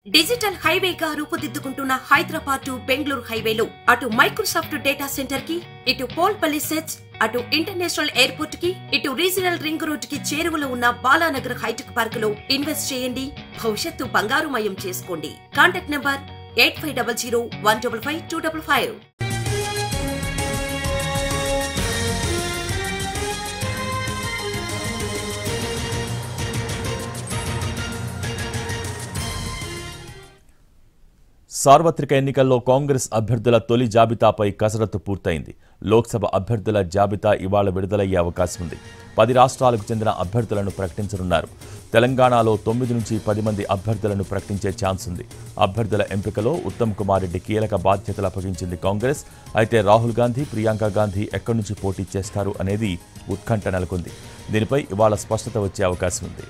digital హైవేగా రూపుదిద్దుకుంటున్న Hyderabad to Bengaluru హైవేలో అటు మైక్రోసాఫ్ట్ డేటా సెంటర్ కి ఇటు పోల్పల్లి సెట్స్ అటు ఇంటర్నేషనల్ ఎయిర్పోర్ట్ కి ఇటు రీజనల్ రింగ్ రోడ్ కి చేరువలో ఉన్న బాలానగర్ హైటెక్ పార్క్ లో ఇన్వెస్ట్ చేయండి భవిష్యత్తు బంగారుమయం చేసుకోండి contact number eight five double zero one double five two double five సార్వత్రిక ఎన్నికల్లో కాంగ్రెస్ అభ్యర్థుల తొలి జాబితాపై కసరత్తు పూర్తయింది లోక్సభ అభ్యర్థుల జాబితా ఇవాళ విడుదలయ్యే అవకాశం ఉంది పది రాష్ట్రాలకు చెందిన అభ్యర్థులను ప్రకటించనున్నారు తెలంగాణలో తొమ్మిది నుంచి పది మంది అభ్యర్థులను ప్రకటించే ఛాన్స్ ఉంది అభ్యర్థుల ఎంపికలో ఉత్తమ్ కుమార్ రెడ్డి కీలక బాధ్యతలు అప్పగించింది కాంగ్రెస్ అయితే రాహుల్ గాంధీ ప్రియాంక గాంధీ ఎక్కడి నుంచి పోటీ చేస్తారు అనేది ఉత్కంఠ నెలకొంది దీనిపై ఇవాళ స్పష్టత వచ్చే అవకాశం ఉంది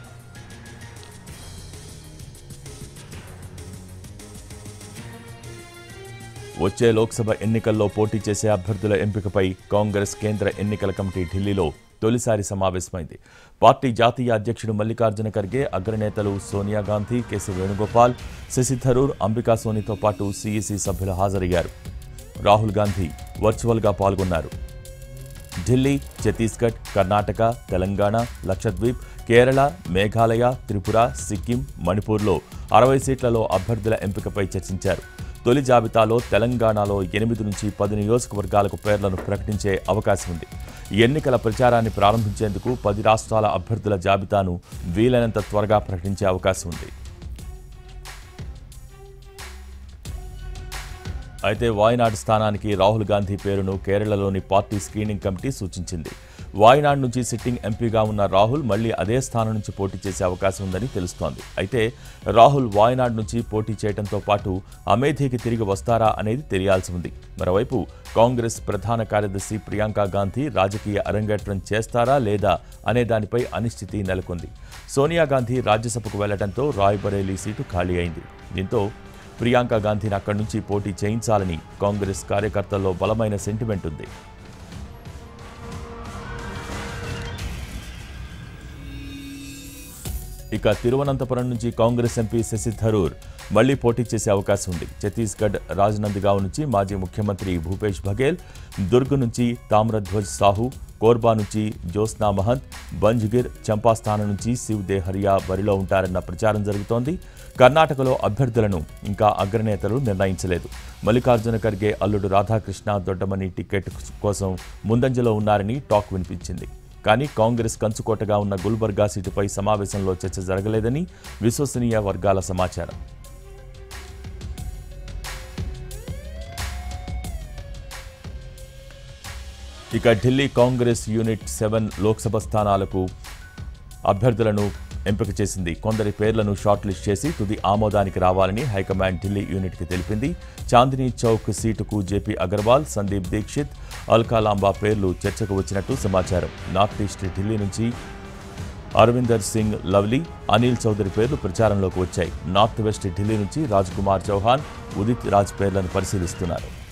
వచ్చే లోక్సభ ఎన్నికల్లో పోటీ చేసే అభ్యర్థుల ఎంపికపై కాంగ్రెస్ కేంద్ర ఎన్నికల కమిటీ ఢిల్లీలో తొలిసారి సమావేశమైంది పార్టీ జాతీయ అధ్యక్షుడు మల్లికార్జున ఖర్గే అగ్రనేతలు సోనియా గాంధీ కేసీ వేణుగోపాల్ శశి థరూర్ అంబికా సోనితో పాటు సీఈసీ సభ్యులు హాజరయ్యారు రాహుల్ గాంధీ వర్చువల్గా పాల్గొన్నారు ఢిల్లీ ఛత్తీస్గఢ్ కర్ణాటక తెలంగాణ లక్షద్వీప్ కేరళ మేఘాలయ త్రిపుర సిక్కిం మణిపూర్లో అరవై సీట్లలో అభ్యర్థుల ఎంపికపై చర్చించారు తొలి జాబితాలో తెలంగాణలో ఎనిమిది నుంచి పది నియోజకవర్గాలకు పేర్లను ప్రకటించే అవకాశం ఉంది ఈ ఎన్నికల ప్రచారాన్ని ప్రారంభించేందుకు పది రాష్ట్రాల అభ్యర్థుల జాబితాను వీలైనంత త్వరగా ప్రకటించే అవకాశం ఉంది అయితే వాయనాడ్ స్థానానికి రాహుల్ గాంధీ పేరును కేరళలోని పార్టీ స్క్రీనింగ్ కమిటీ సూచించింది వాయనాడ్ నుంచి సిట్టింగ్ ఎంపీగా ఉన్న రాహుల్ మళ్లీ అదే స్థానం నుంచి పోటీ చేసే అవకాశం ఉందని తెలుస్తోంది అయితే రాహుల్ వాయనాడ్ నుంచి పోటీ చేయడంతో పాటు అమేథీకి తిరిగి వస్తారా అనేది తెలియాల్సి ఉంది మరోవైపు కాంగ్రెస్ ప్రధాన కార్యదర్శి ప్రియాంక గాంధీ రాజకీయ అరంగేట్రం చేస్తారా లేదా అనే దానిపై అనిశ్చితి నెలకొంది సోనియా గాంధీ రాజ్యసభకు వెళ్లడంతో రాయ్బరేలీ సీటు ఖాళీ అయింది దీంతో ప్రియాంక గాంధీని అక్కడి నుంచి పోటీ చేయించాలని కాంగ్రెస్ కార్యకర్తల్లో బలమైన సెంటిమెంట్ ఉంది ఇక తిరువనంతపురం నుంచి కాంగ్రెస్ ఎంపీ శశి థరూర్ మళ్లీ పోటీ చేసే అవకాశం ఉంది ఛత్తీస్గఢ్ రాజనందగావ్ నుంచి మాజీ ముఖ్యమంత్రి భూపేష్ బఘేల్ దుర్గ్ నుంచి తామ్రధ్వజ్ సాహు కోర్బా నుంచి జ్యోత్స్నా మహంత్ బంజ్గిర్ చంపాస్థానం నుంచి శివ్ దేహరియా బరిలో ఉంటారన్న ప్రచారం జరుగుతోంది కర్ణాటకలో అభ్యర్థులను ఇంకా అగ్రనేతలు నిర్ణయించలేదు మల్లికార్జున ఖర్గే అల్లుడు రాధాకృష్ణ దొడ్డమని టికెట్ కోసం ముందంజలో ఉన్నారని టాక్ వినిపించింది కానీ కాంగ్రెస్ కంచుకోటగా ఉన్న గుల్బర్గా సీటుపై సమావేశంలో చర్చ జరగలేదని విశ్వసనీయ వర్గాల సమాచారం ఇక ఢిల్లీ కాంగ్రెస్ యూనిట్ సెవెన్ లోక్సభ స్థానాలకు అభ్యర్థులను ఎంపిక చేసింది కొందరి పేర్లను షార్ట్ లిస్ట్ చేసి తుది ఆమోదానికి రావాలని హైకమాండ్ ఢిల్లీ యూనిట్కి తెలిపింది చాందినీ చౌక్ సీటుకు జేపీ అగర్వాల్ సందీప్ దీక్షిత్ అల్కాలాంబా పేర్లు చర్చకు వచ్చినట్టు సమాచారం నార్త్ ఈస్ట్ ఢిల్లీ నుంచి అరవిందర్ సింగ్ లవ్లీ అనిల్ చౌదరి పేర్లు ప్రచారంలోకి వచ్చాయి నార్త్ వెస్ట్ ఢిల్లీ నుంచి రాజ్ కుమార్ చౌహాన్ ఉదిత్ రాజ్ పేర్లను పరిశీలిస్తున్నారు